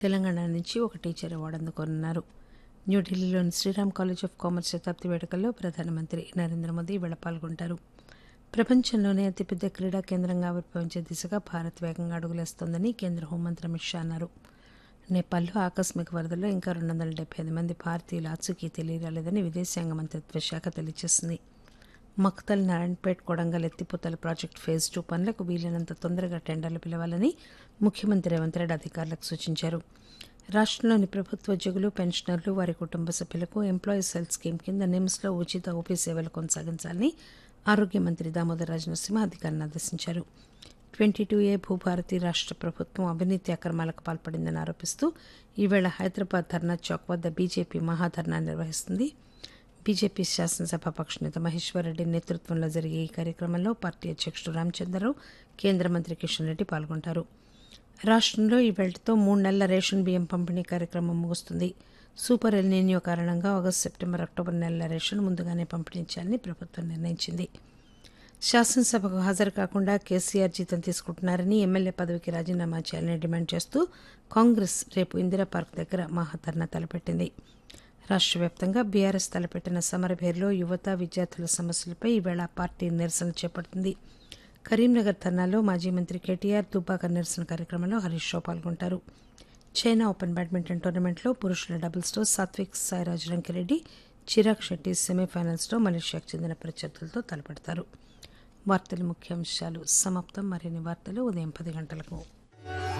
తెలంగాణ నుంచి ఒక teacher award అందుకోనున్నారు న్యూఢిల్లీలోని శ్రీరామ్ కాలేజ్ ఆఫ్ కామర్స్ శతాబ్ది వేడుకల్లో ప్రధానమంత్రి నరేంద్ర మోదీ ఈవేళ పాల్గొంటారు ప్రపంచంలోనే అతిపెద్ద క్రీడా కేంద్రంగా ఆవిర్భవించే దిశగా భారత్ వేగంగా అడుగులేస్తోందని కేంద్ర హోంమంత్రి అమిత్ షా అన్నారు నేపాల్లో ఆకస్మిక వరదల్లో ఇంకా రెండు వందల డెబ్బై ఐదు మంది భారతీయుల ఆచూకీ తెలియరాలేదని విదేశాంగ మంత్రిత్వ శాఖ తెలియజేసింది మక్తల్ నారాయణపేట్ కొడంగల్ ఎత్తిపోతల ప్రాజెక్టు ఫేజ్ టూ పనులకు వీలైనంత తొందరగా టెండర్లు పిలవాలని ముఖ్యమంత్రి రేవంత్ రెడ్డి అధికారులకు సూచించారు రాష్టంలోని ప్రభుత్వ ఉద్యోగులు పెన్షనర్లు వారి కుటుంబ సభ్యులకు ఎంప్లాయీస్ హెల్త్ స్కీమ్ కింద నిమ్స్లో ఉచిత ఓపీ సేవలు కొనసాగించాలని ఆరోగ్య మంత్రి దామోదర్ రాజనరసింహ అధికారులను ఆదేశించారు ట్వంటీ టూ ఏ భూభారతి రాష్ట్ర ప్రభుత్వం అవినీతి అక్రమాలకు పాల్పడిందని ఆరోపిస్తూ ఈవేళ హైదరాబాద్ ధర్నా చౌక్ వద్ద బీజేపీ మహాధర్నా నిర్వహిస్తుంది బీజేపీ శాసనసభాపక్ష నేత మహేశ్వరరెడ్డి నేతృత్వంలో జరిగే ఈ కార్యక్రమంలో పార్టీ అధ్యక్షుడు రామచంద్రరావు కేంద్ర మంత్రి కిషన్ రెడ్డి పాల్గొంటారు రాష్టంలో ఈ వేళతో మూడు నెలల రేషన్ బియ్యం పంపిణీ కార్యక్రమం ముగుస్తుంది సూపర్ ఎల్నీనియో కారణంగా ఆగస్టు సెప్టెంబర్ అక్టోబర్ నెలల రేషన్ ముందుగానే పంపిణీ చేయాలని ప్రభుత్వం నిర్ణయించింది శాసనసభకు హాజరు కాకుండా కేసీఆర్ జీతం తీసుకుంటున్నారని ఎమ్మెల్యే పదవికి రాజీనామా చేయాలని డిమాండ్ చేస్తూ కాంగ్రెస్ రేపు ఇందిరా పార్క్ దగ్గర మహాధర్నా తలపెట్టింది రాష్ట్ర వ్యాప్తంగా బీఆర్ఎస్ తలపెట్టిన సమరభేరిలో యువత విద్యార్థుల సమస్యలపై ఈవేళ పార్టీ నిరసన చేపడుతుంది కరీంనగర్ ధర్నాలో మాజీ మంత్రి కేటీఆర్ దుబ్బాక నిరసన కార్యక్రమంలో హరీష్ రావు పాల్గొంటారు చైనా ఓపెన్ బ్యాడ్మింటన్ టోర్నమెంట్లో పురుషుల డబుల్స్లో సాత్విక్ సాయిరాజ్ రంకిరెడ్డి చిరాగ్ శెట్టి సెమీఫైనల్స్లో మలేషియాకు చెందిన ప్రత్యర్థులతో తలపడతారు వార్తల ముఖ్యాంశాలు సమాప్తం మరిన్ని వార్తలు ఉదయం పది గంటలకు